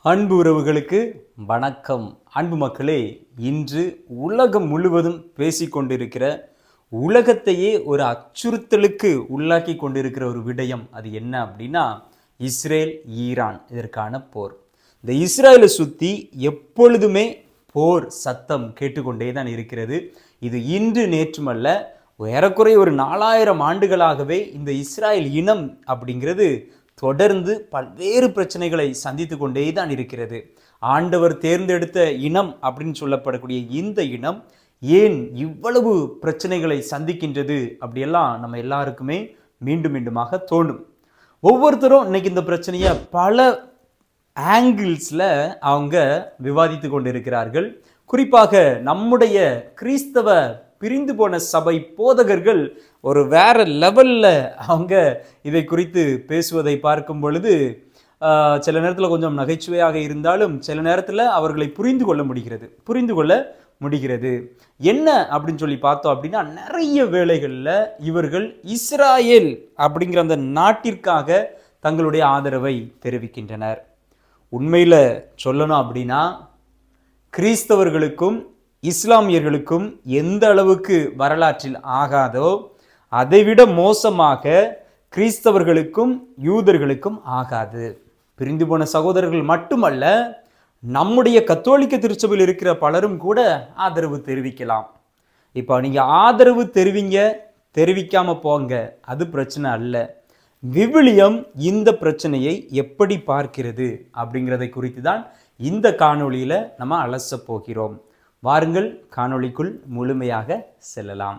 அன்பு உறவுகளுக்கு வணக்கம் அன்பு மக்களே இன்று உலகம் முழுவதும் பேசிக்கொண்டிருக்கிற உலகத்தையே ஒரு அச்சுறுத்தலுக்கு உள்ளாக்கி கொண்டிருக்கிற ஒரு விடயம் அது என்ன அப்படின்னா இஸ்ரேல் ஈரான் இதற்கான போர் இந்த இஸ்ரேலை சுற்றி எப்பொழுதுமே போர் சத்தம் கேட்டுக்கொண்டே தான் இருக்கிறது இது இன்று நேற்றுமல்ல ஏறக்குறைய ஒரு நாலாயிரம் ஆண்டுகளாகவே இந்த இஸ்ராயல் இனம் அப்படிங்கிறது தொடர்ந்து பல்வேறு பிரச்சனைகளை சந்தித்து கொண்டே தான் இருக்கிறது ஆண்டவர் தேர்ந்தெடுத்த இனம் அப்படின்னு சொல்லப்படக்கூடிய இந்த இனம் ஏன் இவ்வளவு பிரச்சனைகளை சந்திக்கின்றது அப்படியெல்லாம் நம்ம எல்லாருக்குமே மீண்டும் மீண்டுமாக தோணும் ஒவ்வொருத்தரும் இன்னைக்கு இந்த பிரச்சனையை பல ஆங்கிள்ஸில் அவங்க விவாதித்து கொண்டிருக்கிறார்கள் குறிப்பாக நம்முடைய கிறிஸ்தவ பிரிந்து போன சபை போதகர்கள் ஒரு வேற லெவலில் அவங்க இதை குறித்து பேசுவதை பார்க்கும் பொழுது ஆஹ், சில நேரத்தில் கொஞ்சம் நகைச்சுவையாக இருந்தாலும் சில நேரத்தில் அவர்களை புரிந்து கொள்ள முடிகிறது புரிந்து கொள்ள முடிகிறது என்ன அப்படின்னு சொல்லி பார்த்தோம் அப்படின்னா நிறைய வேளைகளில் இவர்கள் இஸ்ராயேல் அப்படிங்கிற அந்த நாட்டிற்காக தங்களுடைய ஆதரவை தெரிவிக்கின்றனர் உண்மையில் சொல்லணும் அப்படின்னா கிறிஸ்தவர்களுக்கும் இஸ்லாமியர்களுக்கும் எந்த அளவுக்கு வரலாற்றில் ஆகாதோ அதைவிட மோசமாக கிறிஸ்தவர்களுக்கும் யூதர்களுக்கும் ஆகாது பிரிந்து போன சகோதரர்கள் மட்டுமல்ல நம்முடைய கத்தோலிக்க திருச்சபையில் இருக்கிற பலரும் கூட ஆதரவு தெரிவிக்கலாம் இப்போ நீங்கள் ஆதரவு தெரிவிங்க தெரிவிக்காம போங்க அது பிரச்சனை அல்ல விவிலியம் இந்த பிரச்சனையை எப்படி பார்க்கிறது அப்படிங்கிறதை குறித்து தான் இந்த காணொளியில் நம்ம அலச போகிறோம் வாருங்கள் காணொளிக்குள் முழுமையாக செல்லலாம்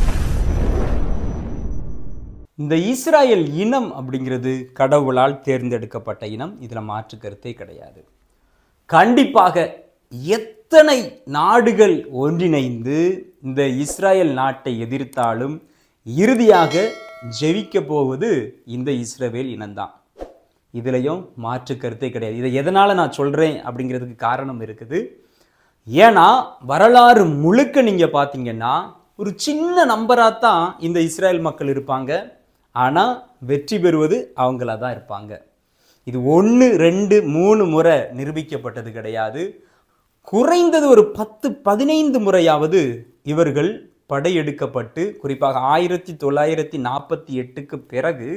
இந்த இஸ்ராயல் இனம் அப்படிங்கிறது கடவுளால் தேர்ந்தெடுக்கப்பட்ட இனம் இதில் மாற்று கருத்தே கிடையாது கண்டிப்பாக எத்தனை நாடுகள் ஒன்றிணைந்து இந்த இஸ்ராயல் நாட்டை எதிர்த்தாலும் இறுதியாக ஜெயிக்க போவது இந்த இஸ்ரவேல் இனம்தான் இதுலயும் மாற்று கருத்தே கிடையாது இதை எதனால் நான் சொல்கிறேன் அப்படிங்கிறதுக்கு காரணம் இருக்குது ஏன்னா வரலாறு முழுக்க நீங்கள் பார்த்தீங்கன்னா ஒரு சின்ன நம்பராக தான் இந்த இஸ்ரேல் மக்கள் இருப்பாங்க ஆனால் வெற்றி பெறுவது அவங்களா தான் இருப்பாங்க இது ஒன்று ரெண்டு மூணு முறை நிரூபிக்கப்பட்டது கிடையாது குறைந்தது ஒரு பத்து பதினைந்து முறையாவது இவர்கள் படையெடுக்கப்பட்டு குறிப்பாக ஆயிரத்தி தொள்ளாயிரத்தி நாற்பத்தி எட்டுக்கு பிறகு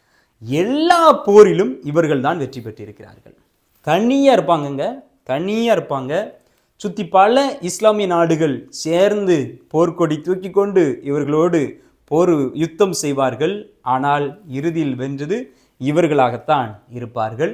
எல்லா போரிலும் இவர்கள் தான் வெற்றி பெற்றிருக்கிறார்கள் தனியாக இருப்பாங்கங்க தனியாக இருப்பாங்க சுற்றி பல இஸ்லாமிய நாடுகள் சேர்ந்து போர்க்கொடி தூக்கி கொண்டு இவர்களோடு போர் யுத்தம் செய்வார்கள் ஆனால் இறுதியில் வென்றது இவர்களாகத்தான் இருப்பார்கள்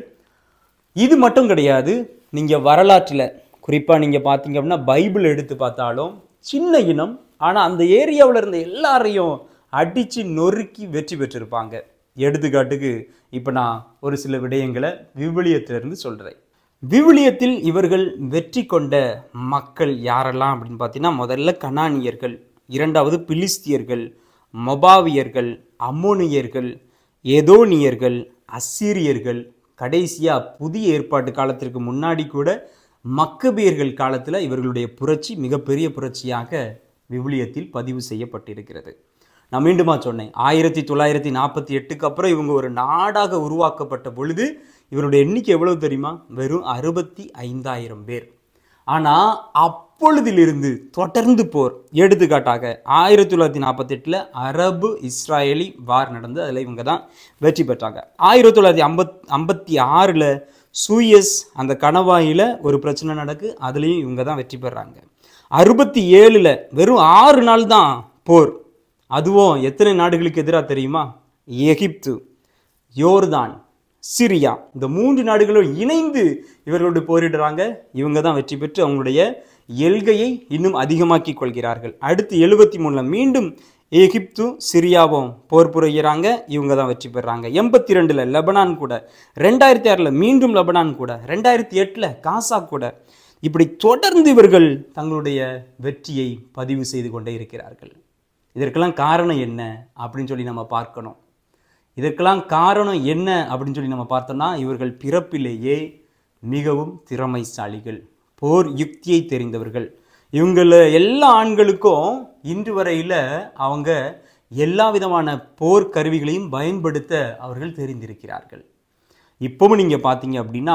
இது மட்டும் கிடையாது நீங்கள் வரலாற்றில் குறிப்பாக நீங்கள் பார்த்தீங்க அப்படின்னா பைபிள் எடுத்து பார்த்தாலும் சின்ன இனம் ஆனால் அந்த ஏரியாவில் இருந்த எல்லாரையும் அடித்து நொறுக்கி வெற்றி பெற்றிருப்பாங்க எடுத்துக்காட்டுக்கு இப்போ நான் ஒரு சில விடயங்களை விவிலியத்திலிருந்து சொல்கிறேன் விவிலியத்தில் இவர்கள் வெற்றி கொண்ட மக்கள் யாரெல்லாம் அப்படின்னு பார்த்தீங்கன்னா முதல்ல கனானியர்கள் இரண்டாவது பிலிஸ்தியர்கள் மொபாவியர்கள் அம்மோனியர்கள் எதோனியர்கள் அссீரியர்கள் கடைசியாக புதிய ஏற்பாட்டு காலத்திற்கு முன்னாடி கூட மக்கபியர்கள் காலத்தில் இவர்களுடைய புரட்சி மிகப்பெரிய புரட்சியாக விவிலியத்தில் பதிவு செய்யப்பட்டிருக்கிறது நான் மீண்டுமா சொன்னேன் ஆயிரத்தி தொள்ளாயிரத்தி நாற்பத்தி எட்டுக்கு அப்புறம் இவங்க ஒரு நாடாக உருவாக்கப்பட்ட பொழுது இவருடைய எண்ணிக்கை எவ்வளவு தெரியுமா வெறும் அறுபத்தி ஐந்தாயிரம் பேர் ஆனால் அப்பொழுதிலிருந்து தொடர்ந்து போர் எடுத்துக்காட்டாக ஆயிரத்தி தொள்ளாயிரத்தி நாற்பத்தெட்டில் அரபு இஸ்ராயலி வார் நடந்து அதில் இவங்க தான் வெற்றி பெற்றாங்க ஆயிரத்தி தொள்ளாயிரத்தி ஐம்பத் ஐம்பத்தி ஆறில் சூயஸ் அந்த கணவாயில் ஒரு பிரச்சனை நடக்கு அதுலேயும் இவங்க தான் வெற்றி பெறாங்க அறுபத்தி ஏழில் வெறும் ஆறு நாள் தான் போர் அதுவும் எத்தனை நாடுகளுக்கு எதிராக தெரியுமா எகிப்து யோர்தான் சிரியா இந்த மூன்று நாடுகளும் இணைந்து இவர்களோடு போரிடுறாங்க இவங்க தான் வெற்றி பெற்று அவங்களுடைய எல்கையை இன்னும் அதிகமாக்கி கொள்கிறார்கள் அடுத்து எழுபத்தி மூணில் மீண்டும் எகிப்தும் சிரியாவும் போர் புரிகிறாங்க இவங்க தான் வெற்றி பெறாங்க எண்பத்தி ரெண்டில் லெபனான் கூட ரெண்டாயிரத்தி ஆறில் மீண்டும் லெபனான் கூட ரெண்டாயிரத்தி எட்டில் காசா கூட இப்படி தொடர்ந்து இவர்கள் தங்களுடைய வெற்றியை பதிவு செய்து கொண்டே இருக்கிறார்கள் இதற்கெல்லாம் காரணம் என்ன அப்படின்னு சொல்லி நம்ம பார்க்கணும் இதற்கெல்லாம் காரணம் என்ன அப்படின்னு சொல்லி நம்ம பார்த்தோம்னா இவர்கள் பிறப்பிலேயே மிகவும் திறமைசாலிகள் போர் யுக்தியை தெரிந்தவர்கள் இவங்கள எல்லா ஆண்களுக்கும் இன்று வரையில் அவங்க எல்லா விதமான போர் கருவிகளையும் பயன்படுத்த அவர்கள் தெரிந்திருக்கிறார்கள் இப்போவும் நீங்கள் பார்த்தீங்க அப்படின்னா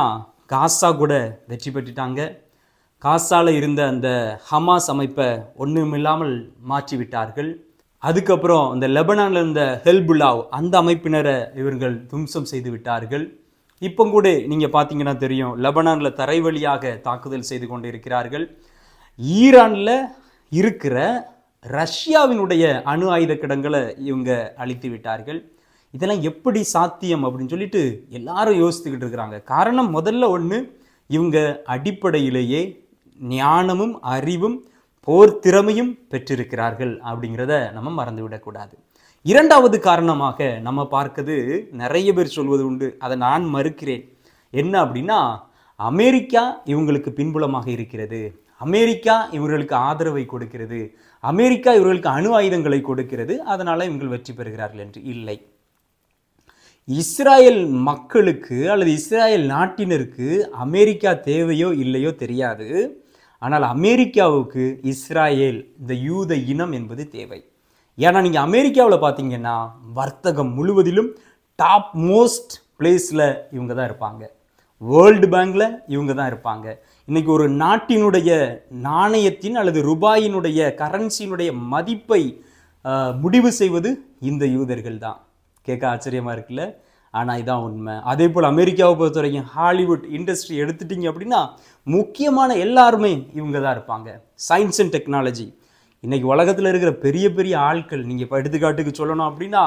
காசா கூட வெற்றி பெற்றுட்டாங்க காசால இருந்த அந்த ஹமாஸ் அமைப்பை ஒன்றுமில்லாமல் மாற்றி விட்டார்கள் அதுக்கப்புறம் இந்த லெபனான்ல இருந்த ஹெல்புல்லாவ் அந்த அமைப்பினரை இவர்கள் தும்சம் செய்து விட்டார்கள் இப்போ கூட நீங்கள் பார்த்தீங்கன்னா தெரியும் லெபனானில் தரை வழியாக தாக்குதல் செய்து கொண்டு இருக்கிறார்கள் ஈரானில் இருக்கிற ரஷ்யாவினுடைய அணு ஆயுத கிடங்களை இவங்க அழித்து விட்டார்கள் இதெல்லாம் எப்படி சாத்தியம் அப்படின்னு சொல்லிட்டு எல்லாரும் யோசித்துக்கிட்டு இருக்கிறாங்க காரணம் முதல்ல ஒன்று இவங்க அடிப்படையிலேயே ஞானமும் அறிவும் போர் திறமையும் பெற்றிருக்கிறார்கள் அப்படிங்கிறத நம்ம மறந்துவிடக்கூடாது இரண்டாவது காரணமாக நம்ம பார்க்கிறது நிறைய பேர் சொல்வது உண்டு அதை நான் மறுக்கிறேன் என்ன அப்படின்னா அமெரிக்கா இவங்களுக்கு பின்புலமாக இருக்கிறது அமெரிக்கா இவர்களுக்கு ஆதரவை கொடுக்கிறது அமெரிக்கா இவர்களுக்கு அணு ஆயுதங்களை கொடுக்கிறது அதனால இவங்கள் வெற்றி பெறுகிறார்கள் என்று இல்லை இஸ்ராயல் மக்களுக்கு அல்லது இஸ்ராயல் நாட்டினருக்கு அமெரிக்கா தேவையோ இல்லையோ தெரியாது ஆனால் அமெரிக்காவுக்கு இஸ்ராயேல் இந்த யூத இனம் என்பது தேவை ஏன்னா நீங்கள் அமெரிக்காவில் பார்த்தீங்கன்னா வர்த்தகம் முழுவதிலும் டாப் மோஸ்ட் பிளேஸில் இவங்க தான் இருப்பாங்க வேர்ல்டு பேங்க்ல இவங்க தான் இருப்பாங்க இன்னைக்கு ஒரு நாட்டினுடைய நாணயத்தின் அல்லது ரூபாயினுடைய கரன்சியினுடைய மதிப்பை ஆஹ், முடிவு செய்வது இந்த யூதர்கள் தான் கேட்க ஆச்சரியமா இருக்குல்ல ஆனால் இதான் உண்மை அதே போல் அமெரிக்காவை பொறுத்த வரைக்கும் ஹாலிவுட் இண்டஸ்ட்ரி எடுத்துட்டீங்க அப்படின்னா முக்கியமான எல்லாருமே இவங்க தான் இருப்பாங்க சயின்ஸ் அண்ட் டெக்னாலஜி இன்னைக்கு உலகத்தில் இருக்கிற பெரிய பெரிய ஆட்கள் நீங்கள் இப்போ எடுத்துக்காட்டுக்கு சொல்லணும் அப்படின்னா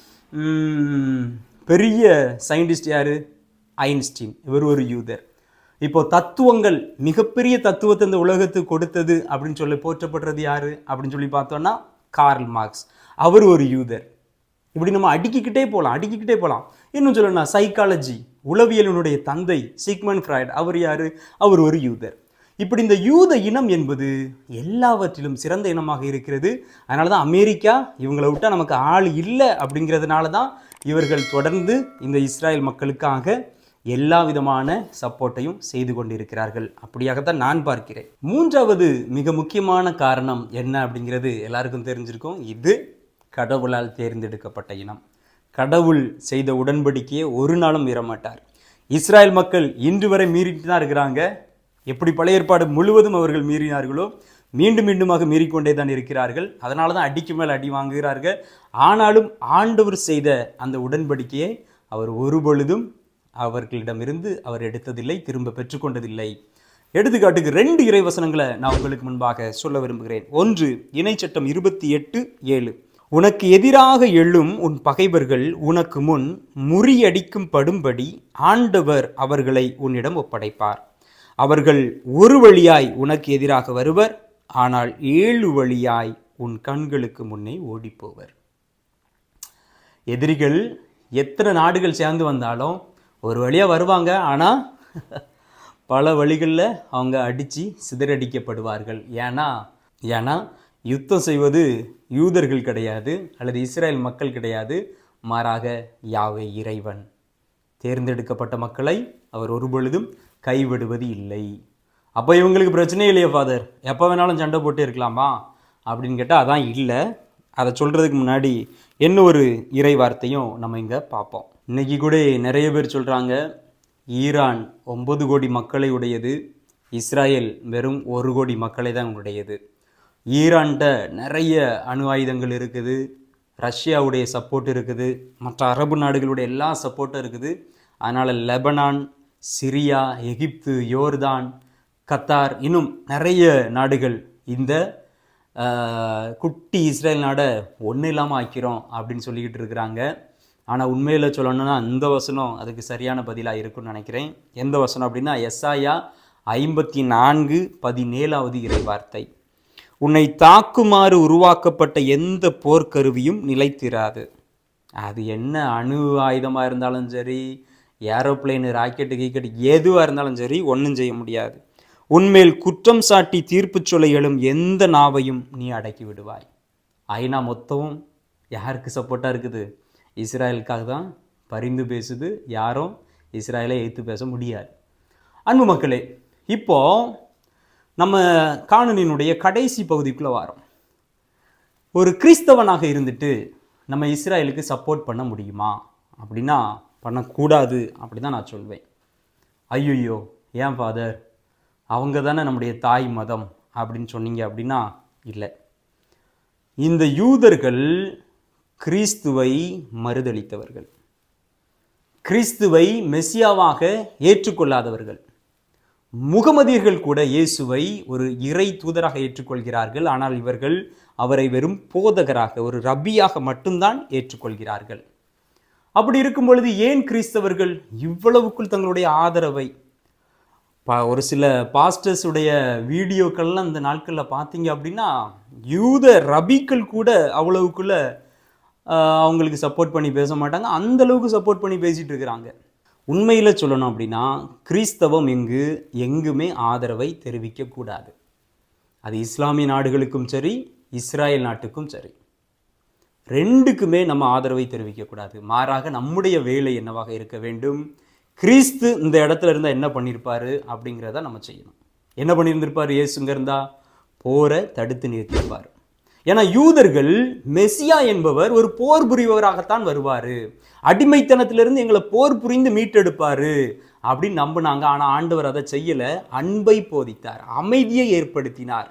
ம், பெரிய சயின்டிஸ்ட் யாரு ஐன்ஸ்டீன் இவர் ஒரு யூதர் இப்போ தத்துவங்கள் மிகப்பெரிய தத்துவத்தை இந்த உலகத்துக்கு கொடுத்தது அப்படின்னு சொல்லி போற்றப்படுறது யாரு அப்படின்னு சொல்லி பார்த்தோம்னா கார்ல் மார்க்ஸ் அவர் ஒரு யூதர் இப்படி நம்ம அடுக்கிக்கிட்டே போகலாம் அடுக்கிக்கிட்டே போகலாம் இன்னும் சொல்லணும்னா சைக்காலஜி உளவியலினுடைய தந்தை சிக்மன் ஃப்ராய்ட் அவர் யாரு அவர் ஒரு யூதர் இப்படி இந்த யூத இனம் என்பது எல்லாவற்றிலும் சிறந்த இனமாக இருக்கிறது அதனால தான் அமெரிக்கா இவங்களை விட்டால் நமக்கு ஆள் இல்லை அப்படிங்கிறதுனால தான் இவர்கள் தொடர்ந்து இந்த இஸ்ராயல் மக்களுக்காக எல்லா விதமான சப்போர்ட்டையும் செய்து கொண்டிருக்கிறார்கள் அப்படியாகத்தான் நான் பார்க்கிறேன் மூன்றாவது மிக முக்கியமான காரணம் என்ன அப்படிங்கிறது எல்லாருக்கும் தெரிஞ்சிருக்கும் இது கடவுளால் தேர்ந்தெடுக்கப்பட்ட இனம் கடவுள் செய்த உடன்படிக்கையை ஒரு நாளும் மீறமாட்டார் இஸ்ராயல் மக்கள் இன்று வரை மீறிட்டு தான் இருக்கிறாங்க எப்படி பழைய ஏற்பாடு முழுவதும் அவர்கள் மீறினார்களோ மீண்டும் மீண்டுமாக மீறிக்கொண்டே தான் இருக்கிறார்கள் அதனால தான் அடிக்கு மேல் அடி வாங்குகிறார்கள் ஆனாலும் ஆண்டவர் செய்த அந்த உடன்படிக்கையை அவர் ஒரு பொழுதும் அவர்களிடமிருந்து அவர் எடுத்ததில்லை திரும்ப பெற்றுக்கொண்டதில்லை எடுத்துக்காட்டுக்கு ரெண்டு இறைவசனங்களை நான் உங்களுக்கு முன்பாக சொல்ல விரும்புகிறேன் ஒன்று இணைச்சட்டம் இருபத்தி எட்டு ஏழு உனக்கு எதிராக எழும் உன் பகைவர்கள் உனக்கு முன் முறியடிக்கும் படும்படி ஆண்டவர் அவர்களை உன்னிடம் ஒப்படைப்பார் அவர்கள் ஒரு வழியாய் உனக்கு எதிராக வருவர் ஆனால் ஏழு வழியாய் உன் கண்களுக்கு முன்னே ஓடிப்போவர் எதிரிகள் எத்தனை நாடுகள் சேர்ந்து வந்தாலும் ஒரு வழியாக வருவாங்க ஆனால் பல வழிகளில் அவங்க அடித்து சிதறடிக்கப்படுவார்கள் ஏன்னா ஏன்னா யுத்தம் செய்வது யூதர்கள் கிடையாது அல்லது இஸ்ரேல் மக்கள் கிடையாது மாறாக யாவே இறைவன் தேர்ந்தெடுக்கப்பட்ட மக்களை அவர் ஒரு பொழுதும் கைவிடுவது இல்லை அப்போ இவங்களுக்கு பிரச்சனையே இல்லையா ஃபாதர் எப்போ வேணாலும் சண்டை போட்டு இருக்கலாமா அப்படின்னு கேட்டால் அதான் இல்லை அதை சொல்கிறதுக்கு முன்னாடி என்ன ஒரு இறை வார்த்தையும் நம்ம இங்கே பார்ப்போம் இன்னைக்கு கூட நிறைய பேர் சொல்கிறாங்க ஈரான் ஒன்பது கோடி மக்களை உடையது இஸ்ராயேல் வெறும் ஒரு கோடி மக்களை தான் உடையது ஈரான்கிட்ட நிறைய அணு ஆயுதங்கள் இருக்குது ரஷ்யாவுடைய சப்போர்ட் இருக்குது மற்ற அரபு நாடுகளுடைய எல்லா சப்போர்ட்டும் இருக்குது அதனால் லெபனான் சிரியா எகிப்து யோர்தான் கத்தார் இன்னும் நிறைய நாடுகள் இந்த ஆஹ், குட்டி இஸ்ரேல் நாடை ஒன்றும் இல்லாமல் ஆக்கிறோம் அப்படின்னு சொல்லிக்கிட்டு இருக்கிறாங்க ஆனால் உண்மையில் சொல்லணும்னா இந்த வசனம் அதுக்கு சரியான பதிலாக இருக்கும்னு நினைக்கிறேன் எந்த வசனம் அப்படின்னா எஸ்ஆயா ஐம்பத்தி நான்கு பதினேழாவது இறை வார்த்தை உன்னை தாக்குமாறு உருவாக்கப்பட்ட எந்த போர்க்கருவியும் நிலைத்திராது அது என்ன அணு ஆயுதமாக இருந்தாலும் சரி ஏரோப்ளேனு ராக்கெட்டு கீக்கெட்டு எதுவாக இருந்தாலும் சரி ஒன்றும் செய்ய முடியாது உன்மேல் குற்றம் சாட்டி தீர்ப்புச் சொல்ல எழும் எந்த நாவையும் நீ அடக்கி விடுவாய் ஐநா மொத்தமும் யாருக்கு சப்போர்ட்டாக இருக்குது இஸ்ராயலுக்காக தான் பரிந்து பேசுது யாரும் இஸ்ராயலை எதிர்த்து பேச முடியாது அன்பு மக்களே இப்போ நம்ம காணொலியினுடைய கடைசி பகுதிக்குள்ளே வரோம் ஒரு கிறிஸ்தவனாக இருந்துட்டு நம்ம இஸ்ராயலுக்கு சப்போர்ட் பண்ண முடியுமா அப்படின்னா பண்ணக்கூடாது அப்படி தான் நான் சொல்வேன் ஐயோ ஏன் ஃபாதர் அவங்க தானே நம்முடைய தாய் மதம் அப்படின்னு சொன்னீங்க அப்படின்னா இல்லை இந்த யூதர்கள் கிறிஸ்துவை மறுதளித்தவர்கள் கிறிஸ்துவை மெசியாவாக ஏற்றுக்கொள்ளாதவர்கள் முகமதியர்கள் கூட இயேசுவை ஒரு இறை தூதராக ஏற்றுக்கொள்கிறார்கள் ஆனால் இவர்கள் அவரை வெறும் போதகராக ஒரு ரப்பியாக மட்டும்தான் ஏற்றுக்கொள்கிறார்கள் அப்படி இருக்கும் பொழுது ஏன் கிறிஸ்தவர்கள் இவ்வளவுக்குள் தங்களுடைய ஆதரவை பா ஒரு சில பாஸ்டர்ஸ் உடைய வீடியோக்கள்லாம் இந்த நாட்களில் பார்த்தீங்க அப்படின்னா யூத ரபிக்கள் கூட அவ்வளவுக்குள்ள ஆஹ், அவங்களுக்கு சப்போர்ட் பண்ணி பேச மாட்டாங்க அந்த அளவுக்கு சப்போர்ட் பண்ணி பேசிட்டு இருக்கிறாங்க உண்மையில் சொல்லணும் அப்படின்னா கிறிஸ்தவம் எங்கு எங்குமே ஆதரவை தெரிவிக்க கூடாது அது இஸ்லாமிய நாடுகளுக்கும் சரி இஸ்ராயல் நாட்டுக்கும் சரி ரெண்டுக்குமே நம்ம ஆதரவை தெரிவிக்கக்கூடாது மாறாக நம்முடைய வேலை என்னவாக இருக்க வேண்டும் கிறிஸ்து இந்த இடத்துல இருந்தால் என்ன பண்ணியிருப்பாரு அப்படிங்கிறத நம்ம செய்யணும் என்ன பண்ணியிருந்திருப்பார் இயேசுங்க இருந்தா போரை தடுத்து நிறுத்தியிருப்பார் ஏன்னா யூதர்கள் மெசியா என்பவர் ஒரு போர் புரிபவராகத்தான் வருவார் அடிமைத்தனத்திலிருந்து எங்களை போர் புரிந்து மீட்டெடுப்பாரு அப்படின்னு நம்பினாங்க ஆனால் ஆண்டவர் அதை செய்யலை அன்பை போதித்தார் அமைதியை ஏற்படுத்தினார்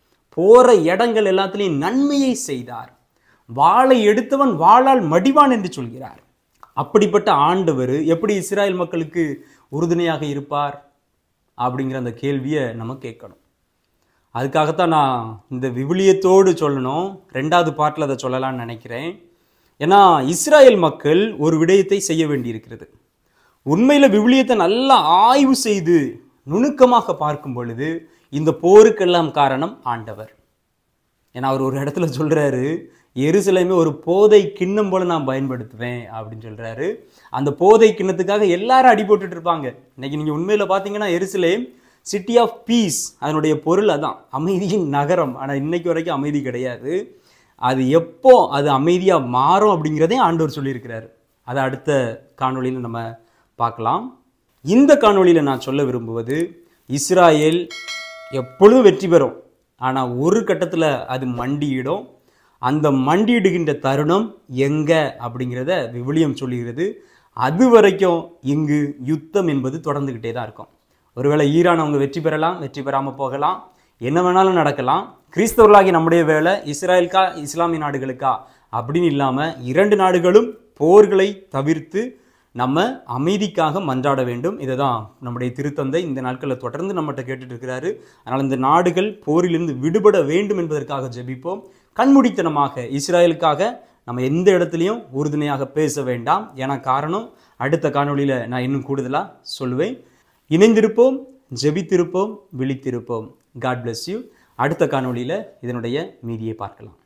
போற இடங்கள் எல்லாத்துலேயும் நன்மையை செய்தார் வாளை எடுத்தவன் வாளால் மடிவான் என்று சொல்கிறார் அப்படிப்பட்ட ஆண்டவர் எப்படி இஸ்ராயல் மக்களுக்கு உறுதுணையாக இருப்பார் அப்படிங்கிற அந்த கேள்வியை நம்ம கேட்கணும் அதுக்காகத்தான் நான் இந்த விவிலியத்தோடு சொல்லணும் ரெண்டாவது பாட்டில் அதை சொல்லலாம்னு நினைக்கிறேன் ஏன்னா இஸ்ராயல் மக்கள் ஒரு விடயத்தை செய்ய வேண்டியிருக்கிறது உண்மையில் விவிலியத்தை நல்லா ஆய்வு செய்து நுணுக்கமாக பார்க்கும் பொழுது இந்த போருக்கெல்லாம் காரணம் ஆண்டவர் ஏன்னா அவர் ஒரு இடத்துல சொல்றாரு எருசலேமே ஒரு போதை கிண்ணம் போல நான் பயன்படுத்துவேன் அப்படின்னு சொல்றாரு அந்த போதை கிண்ணத்துக்காக எல்லாரும் அடி போட்டுட்டு இருப்பாங்க இன்னைக்கு நீங்க உண்மையில பாத்தீங்கன்னா எருசலேம் சிட்டி ஆஃப் பீஸ் அதனுடைய பொருள் அதான் அமைதியின் நகரம் ஆனா இன்னைக்கு வரைக்கும் அமைதி கிடையாது அது எப்போ அது அமைதியா மாறும் அப்படிங்கிறதையும் ஆண்டவர் சொல்லியிருக்கிறாரு அதை அடுத்த காணொளியில் நம்ம பார்க்கலாம் இந்த காணொளியில் நான் சொல்ல விரும்புவது இஸ்ராயேல் எப்பொழுதும் வெற்றி பெறும் ஆனால் ஒரு கட்டத்தில் அது மண்டியிடும் அந்த மண்டியிடுகின்ற தருணம் எங்க அப்படிங்கிறத விவிலியம் சொல்லுகிறது அது வரைக்கும் இங்கு யுத்தம் என்பது தொடர்ந்துக்கிட்டே தான் இருக்கும் ஒருவேளை ஈரான் அவங்க வெற்றி பெறலாம் வெற்றி பெறாமல் போகலாம் என்ன வேணாலும் நடக்கலாம் கிறிஸ்தவர்களாகி நம்முடைய வேலை இஸ்ராயலுக்கா இஸ்லாமிய நாடுகளுக்கா அப்படின்னு இல்லாமல் இரண்டு நாடுகளும் போர்களை தவிர்த்து நம்ம அமைதிக்காக மன்றாட வேண்டும் இதை தான் நம்முடைய திருத்தந்தை இந்த நாட்களில் தொடர்ந்து நம்மகிட்ட கேட்டுட்டு இருக்கிறாரு அதனால் இந்த நாடுகள் போரிலிருந்து விடுபட வேண்டும் என்பதற்காக ஜெபிப்போம் கண்மூடித்தனமாக இஸ்ராயலுக்காக நம்ம எந்த இடத்துலையும் உறுதுணையாக பேச வேண்டாம் ஏன்னா காரணம் அடுத்த காணொளியில் நான் இன்னும் கூடுதலாக சொல்லுவேன் இணைந்திருப்போம் ஜெபித்திருப்போம் விழித்திருப்போம் காட் bless யூ அடுத்த காணொளியில் இதனுடைய மீதியை பார்க்கலாம்